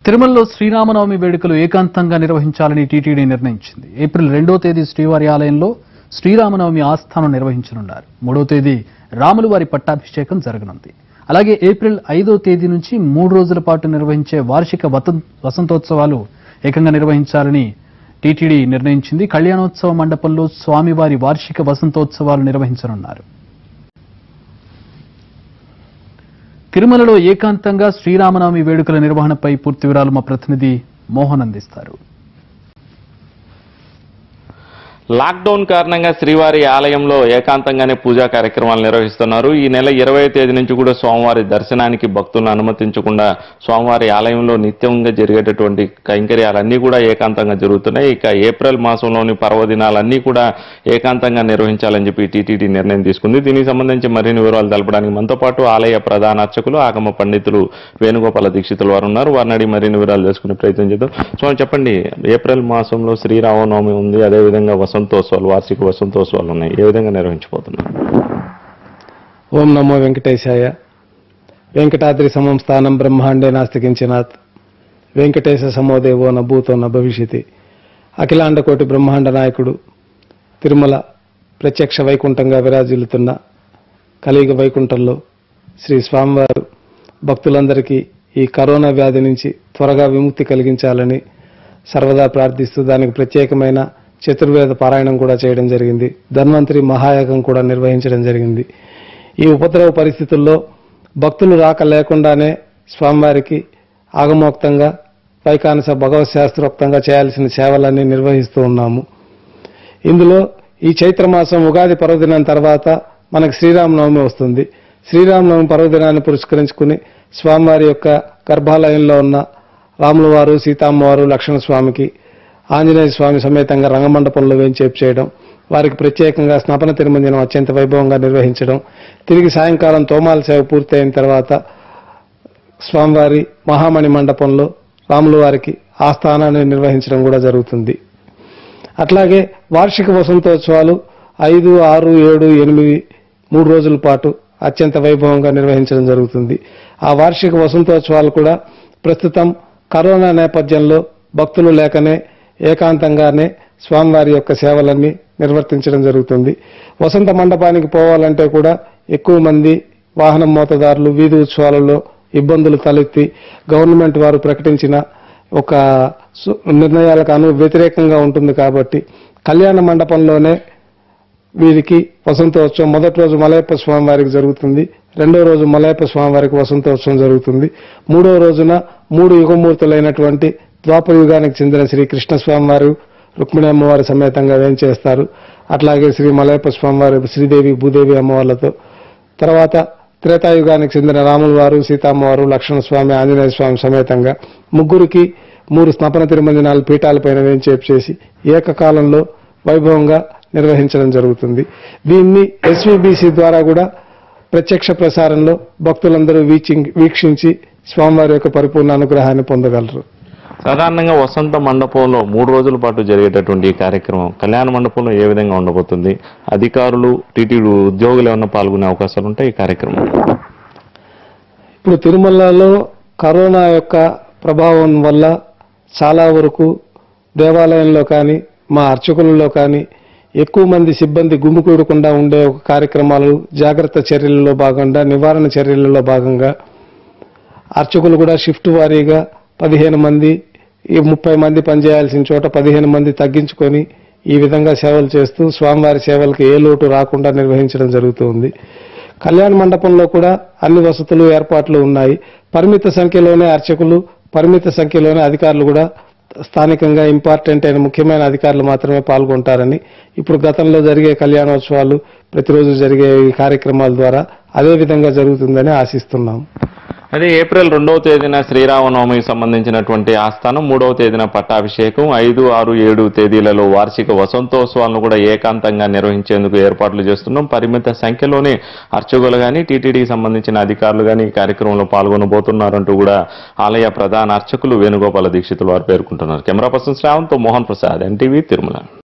తిరుమలలో శ్రీరామనవమి వేడుకలు ఏకాంతంగా నిర్వహించాలని టీటీడీ నిర్ణయించింది ఏప్రిల్ రెండో తేదీ శ్రీవారి ఆలయంలో శ్రీరామనవమి ఆస్థానం నిర్వహించనున్నారు మూడో తేదీ రాములు వారి పట్టాభిషేకం జరగనుంది అలాగే ఏప్రిల్ ఐదో తేదీ నుంచి మూడు రోజుల పాటు నిర్వహించే వార్షిక వతం- వసంతోత్సవాలు ఏకంగా నిర్వహించాలని టీటీడీ నిర్ణయించింది కళ్యాణోత్సవ మండపంలో స్వామివారి వార్షిక వసంతోత్సవాలు నిర్వహించనున్నారు తిరుమలలో ఏకాంతంగా శ్రీరామనవమి వేడుకల నిర్వహణపై పూర్తి వివరాలు మా ప్రతినిధి మోహన్ అందిస్తారు లాక్డౌన్ కారణంగా శ్రీవారి ఆలయంలో ఏకాంతంగానే పూజా కార్యక్రమాలు నిర్వహిస్తున్నారు ఈ నెల ఇరవై తేదీ నుంచి కూడా స్వామివారి దర్శనానికి భక్తులను అనుమతించకుండా స్వామివారి ఆలయంలో నిత్యంగా జరిగేటటువంటి కైంకర్యాలన్నీ కూడా ఏకాంతంగా జరుగుతున్నాయి ఇక ఏప్రిల్ మాసంలోని పర్వదినాలన్నీ కూడా ఏకాంతంగా నిర్వహించాలని చెప్పి టీటీడీ నిర్ణయం తీసుకుంది దీనికి సంబంధించి మరిన్ని వివరాలు తెలపడానికి మనతో పాటు ఆలయ ప్రధాన అర్చకులు ఆగమ పండితులు వేణుగోపాల దీక్షితులు వారు ఉన్నారు వారిని అడిగి మరిన్ని వివరాలు తెలుసుకునే ప్రయత్నం చేద్దాం స్వామి చెప్పండి ఏప్రిల్ మాసంలో శ్రీరామనవమి ఉంది అదేవిధంగా వసంతోత్సవాలు వార్షిక వసంతోత్సవాలు ఉన్నాయి ఏ విధంగా నిర్వహించబోతున్నారు ఓం నమో వెంకటేశాయ వెంకటాద్రి సమం స్థానం బ్రహ్మాండే నాస్తికించినాత్ వెంకటేశ సమోదేవో నభూతో న భవిష్యతి అఖిలాండ కోటి బ్రహ్మాండ నాయకుడు తిరుమల ప్రత్యక్ష వైకుంఠంగా విరాజిల్లుతున్న కలియుగ వైకుంఠంలో శ్రీ స్వామివారు భక్తులందరికీ ఈ కరోనా వ్యాధి నుంచి త్వరగా విముక్తి కలిగించాలని సర్వదా ప్రార్థిస్తూ దానికి ప్రత్యేకమైన చతుర్వేద పారాయణం కూడా చేయడం జరిగింది ధన్వంతరి మహాయాగం కూడా నిర్వహించడం జరిగింది ఈ ఉపద్రవ పరిస్థితుల్లో భక్తులు రాక లేకుండానే స్వామివారికి ఆగమోక్తంగా వైకానస భగవత్ శాస్త్రోక్తంగా చేయాల్సిన సేవలన్నీ నిర్వహిస్తూ ఉన్నాము ఇందులో ఈ చైత్రమాసం ఉగాది పర్వదినం తర్వాత మనకు శ్రీరామనవమి వస్తుంది శ్రీరామనవమి పర్వదినాన్ని పురస్కరించుకుని స్వామివారి యొక్క గర్భాలయంలో ఉన్న రాముల వారు సీతమ్మవారు లక్ష్మణ స్వామికి ఆంజనేయ స్వామి సమేతంగా రంగమండపంలో వేంచేపు చేయడం వారికి ప్రత్యేకంగా స్నపన తిరుమంజనం అత్యంత వైభవంగా నిర్వహించడం తిరిగి సాయంకాలం తోమాల సేవ పూర్తయిన తర్వాత స్వామివారి మహామణి మండపంలో రాముల వారికి ఆస్థానాన్ని నిర్వహించడం కూడా జరుగుతుంది అట్లాగే వార్షిక వసంతోత్సవాలు ఐదు ఆరు ఏడు ఎనిమిది మూడు రోజుల పాటు అత్యంత వైభవంగా నిర్వహించడం జరుగుతుంది ఆ వార్షిక వసంతోత్సవాలు కూడా ప్రస్తుతం కరోనా నేపథ్యంలో భక్తులు లేకనే ఏకాంతంగానే స్వామివారి యొక్క సేవలన్నీ నిర్వర్తించడం జరుగుతుంది వసంత మండపానికి పోవాలంటే కూడా ఎక్కువ మంది వాహనం మోతదారులు వీధి ఉత్సవాలలో ఇబ్బందులు తలెత్తి గవర్నమెంట్ వారు ప్రకటించిన ఒక సు- నిర్ణయాలకు అను వ్యతిరేకంగా ఉంటుంది కాబట్టి కళ్యాణ మండపంలోనే వీరికి వసంతోత్సవం మొదటి రోజు మలయప్ప స్వామి వారికి జరుగుతుంది రెండో రోజు మలయప్ప స్వామి వారికి వసంతోత్సవం జరుగుతుంది మూడో రోజున మూడు యుగమూర్తులైనటువంటి ద్వాపర యుగానికి చెందిన శ్రీ కృష్ణ స్వామి వారు రుక్మిణి అమ్మవారి సమేతంగా వేంచేస్తారు అట్లాగే శ్రీ మలయప్ప స్వామి వారు శ్రీదేవి భూదేవి అమ్మవార్లతో తర్వాత త్రేతాయుగానికి చెందిన రాముల వారు సీతమ్మవారు లక్ష్మణ స్వామి ఆంజనేయ స్వామి సమేతంగా ముగ్గురికి మూడు స్నపన తిరుమంజనాలు పీఠాలపైన వేంచేపు చేసి ఏకకాలంలో వైభవంగా నిర్వహించడం జరుగుతుంది దీన్ని ఎస్వీబీసీ ద్వారా కూడా ప్రత్యక్ష ప్రసారంలో భక్తులందరూ వీచింగ్- వీక్షించి స్వామివారి యొక్క పరిపూర్ణ అనుగ్రహాన్ని పొందగలరు సాధారణంగా వసంత మండపంలో మూడు రోజుల పాటు జరిగేటటువంటి ఈ కార్యక్రమం కళ్యాణ మండపంలో ఏ విధంగా ఉండబోతుంది అధికారులు టీటీడీ ఉద్యోగులు ఏమన్నా పాల్గొనే అవకాశాలు ఉంటాయి ఈ కార్యక్రమం ఇప్పుడు తిరుమలలో కరోనా యొక్క ప్రభావం వల్ల చాలా వరకు దేవాలయంలో కానీ మా అర్చకులలో కానీ ఎక్కువ మంది సిబ్బంది గుమికూడకుండా ఉండే ఒక కార్యక్రమాలు జాగ్రత్త చర్యలలో భాగంగా నివారణ చర్యలలో భాగంగా అర్చకులు కూడా షిఫ్ట్ వారీగా పదిహేను మంది ఈ ముప్పై మంది పనిచేయాల్సిన చోట పదిహేను మంది తగ్గించుకొని ఈ విధంగా సేవలు చేస్తూ స్వామివారి సేవలకు ఏ లోటు రాకుండా నిర్వహించడం జరుగుతుంది కళ్యాణ మండపంలో కూడా అన్ని వసతులు ఏర్పాట్లు ఉన్నాయి పరిమిత సంఖ్యలోనే అర్చకులు పరిమిత సంఖ్యలోనే అధికారులు కూడా స్థానికంగా ఇంపార్టెంట్ అయిన ముఖ్యమైన అధికారులు మాత్రమే పాల్గొంటారని ఇప్పుడు గతంలో జరిగే కళ్యాణోత్సవాలు ప్రతిరోజు జరిగే ఈ కార్యక్రమాల ద్వారా అదే విధంగా జరుగుతుందని ఆశిస్తున్నాం అదే ఏప్రిల్ రెండవ తేదీన శ్రీరామనవమికి సంబంధించినటువంటి ఆస్థానం మూడవ తేదీన పట్టాభిషేకం ఐదు ఆరు ఏడు తేదీలలో వార్షిక వసంతోత్సవాలను కూడా ఏకాంతంగా నిర్వహించేందుకు ఏర్పాట్లు చేస్తున్నాం పరిమిత సంఖ్యలోనే అర్చకులు కానీ టీటీడీకి సంబంధించిన అధికారులు కానీ ఈ కార్యక్రమంలో పాల్గొనబోతున్నారంటూ కూడా ఆలయ ప్రధాన అర్చకులు వేణుగోపాల దీక్షితులు వారు పేర్కొంటున్నారు camera person Sravanth Mohan Prasad NTV Tirumala